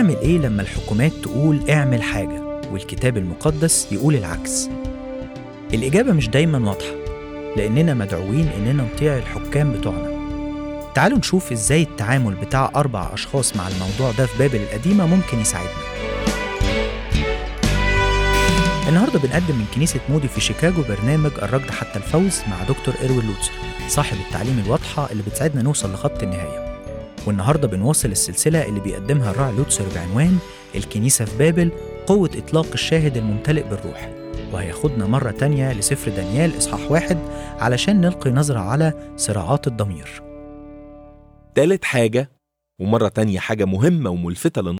نعمل إيه لما الحكومات تقول اعمل حاجة والكتاب المقدس يقول العكس؟ الإجابة مش دايما واضحة لأننا مدعوين إننا نطيع الحكام بتوعنا تعالوا نشوف إزاي التعامل بتاع أربع أشخاص مع الموضوع ده في بابل القديمة ممكن يساعدنا النهارده بنقدم من كنيسة مودي في شيكاغو برنامج الركض حتى الفوز مع دكتور إروين لوتسر صاحب التعليم الواضحة اللي بتساعدنا نوصل لخط النهاية والنهارده بنواصل السلسلة اللي بيقدمها الراعي لوتسر بعنوان الكنيسة في بابل قوة إطلاق الشاهد الممتلئ بالروح وهياخدنا مرة تانية لسفر دانيال إصحاح واحد علشان نلقي نظرة على صراعات الضمير تالت حاجة ومرة تانية حاجة مهمة وملفتة